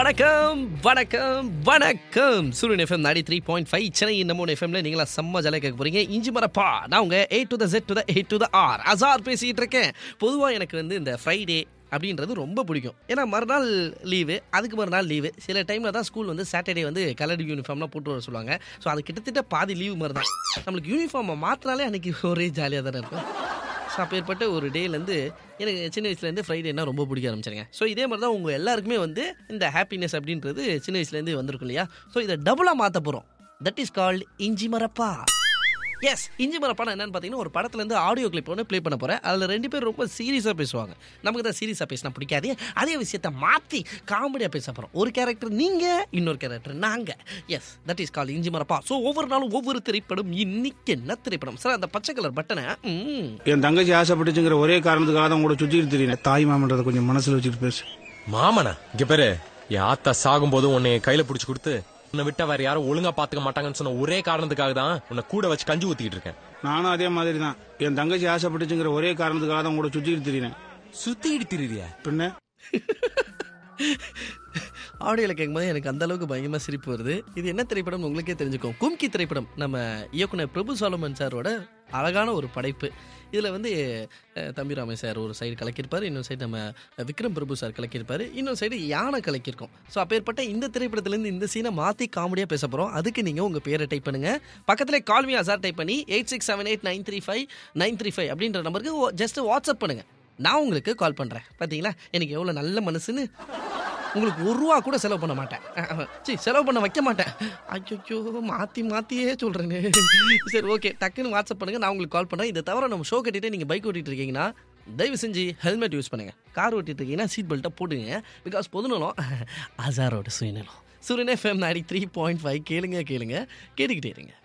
வணக்கம் வணக்கம் வணக்கம் சூரியன் எஃப்எம் நாடி த்ரீ பாயிண்ட் ஃபைவ் சென்னை இந்த மூணு எஃப்எம்ல நீங்களா செம்ம ஜாலியாக கேட்க போறீங்க இஞ்சி மரப்பா நான் உங்க A to the Z to the A to the R Azar பேசிட்டு இருக்கேன் பொதுவாக எனக்கு வந்து இந்த ஃப்ரைடே அப்படின்றது ரொம்ப பிடிக்கும் ஏன்னா மறுநாள் லீவு அதுக்கு மறுநாள் லீவு சில டைமில் தான் ஸ்கூல் வந்து சாட்டர்டே வந்து கலர் யூனிஃபார்ம்லாம் போட்டு வர சொல்லுவாங்க ஸோ அது கிட்டத்தட்ட பாதி லீவு மாதிரி தான் நம்மளுக்கு யூனிஃபார்மை மாற்றினாலே அன்னைக்கு ஒரே ஜாலியாக தானே இருக்கும் ஸோ அப்பேற்பட்ட ஒரு டேலேருந்து எனக்கு சின்ன வயசுலேருந்து ஃப்ரைடேனா ரொம்ப பிடிக்க ஆரம்பிச்சிருங்க ஸோ இதே மாதிரி தான் உங்கள் எல்லாருக்குமே வந்து இந்த ஹாப்பினஸ் அப்படின்றது சின்ன வயசுலேருந்து வந்திருக்கும் இல்லையா ஸோ இதை டபுளாக மாற்ற போகிறோம் தட் இஸ் கால்டு இஞ்சி மரப்பா எஸ் இஞ்சி மரப்பான என்னன்னு பார்த்தீங்கன்னா ஒரு படத்துலேருந்து ஆடியோ கிளிப் ஒன்று ப்ளே பண்ண போகிறேன் அதில் ரெண்டு பேர் ரொம்ப சீரியஸாக பேசுவாங்க நமக்கு தான் சீரியஸாக பேசினா பிடிக்காது அதே விஷயத்தை மாற்றி காமெடியாக பேச போகிறோம் ஒரு கேரக்டர் நீங்கள் இன்னொரு கேரக்டர் நாங்கள் எஸ் தட் இஸ் கால் இஞ்சி மரப்பா ஸோ ஒவ்வொரு நாளும் ஒவ்வொரு திரைப்படம் இன்னைக்கு என்ன திரைப்படம் சார் அந்த பச்சை கலர் பட்டனை ம் என் தங்கச்சி ஆசைப்பட்டுச்சுங்கிற ஒரே காரணத்துக்காக தான் கூட சுத்திட்டு தெரியல தாய் மாமன்றதை கொஞ்சம் மனசுல வச்சுட்டு பேசு மாமனா இங்க பேரு என் ஆத்தா சாகும் போதும் உன்னை என் கையில புடிச்சு கொடுத்து உன்னை விட்டா வேற யாரும் ஒழுங்கா பாத்துக்க மாட்டாங்கன்னு சொன்ன ஒரே காரணத்துக்காக தான் உன்னை கூட வச்சு கஞ்சி ஊத்திக்கிட்டு இருக்கேன் நானும் அதே மாதிரி தான் என் தங்கச்சி ஆசைப்பட்டுச்சுங்கிற ஒரே காரணத்துக்காக தான் கூட சுத்திட்டு தெரியல சுத்திக்கிட்டு திரியா பின்ன ஆடியோவில் கேட்கும்போது எனக்கு அந்த அளவுக்கு பயங்கரமாக சிரிப்பு வருது இது என்ன திரைப்படம் உங்களுக்கே தெரிஞ்சுக்கும் கும்கி திரைப்படம் நம்ம இயக்குனர் பிரபு சாலமன் சாரோட அழகான ஒரு படைப்பு இதில் வந்து அஹ், தம்பிராமன் சார் ஒரு சைடு கலக்கியிருப்பார் இன்னொரு சைடு நம்ம விக்ரம் பிரபு சார் கலக்கியிருப்பார் இன்னொரு சைடு யானை கலக்கியிருக்கோம் ஸோ அப்பேற்பட்ட இந்த திரைப்படத்துலேருந்து இந்த சீனை மாற்றி காமெடியாக பேச போகிறோம் அதுக்கு நீங்கள் உங்கள் பேரை டைப் பண்ணுங்கள் பக்கத்தில் கால்மி அசார் டைப் பண்ணி eight six seven eight nine three five nine three five அப்படின்ற நம்பருக்கு ஜஸ்ட் வாட்ஸ்அப் பண்ணுங்கள் நான் உங்களுக்கு கால் பண்ணுறேன் பார்த்தீங்களா எனக்கு எவ்வளோ நல்ல மனசுன்னு உங்களுக்கு ஒரு ரூபா கூட செலவு பண்ண மாட்டேன் சரி செலவு பண்ண வைக்க மாட்டேன் ஐயோ மாற்றி மாற்றியே சொல்கிறேன்னு சரி ஓகே டக்குன்னு வாட்ஸ்அப் பண்ணுங்கள் நான் உங்களுக்கு கால் பண்ணுறேன் இதை தவிர நம்ம ஷோ கட்டிட்டு நீங்கள் பைக் ஓட்டிட்டு இருக்கீங்கன்னா தயவு செஞ்சு ஹெல்மெட் யூஸ் பண்ணுங்கள் கார் ஓட்டிட்டு இருக்கீங்கன்னா சீட் பெல்ட்டை போடுங்க பிகாஸ் பொதுநலம் அசாரோட சுயநலம் சூரியன் எஃப்எம் நாடி த்ரீ பாயிண்ட் ஃபைவ் கேளுங்க கேளுங்க கேட்டுக்கிட்டே இருங்க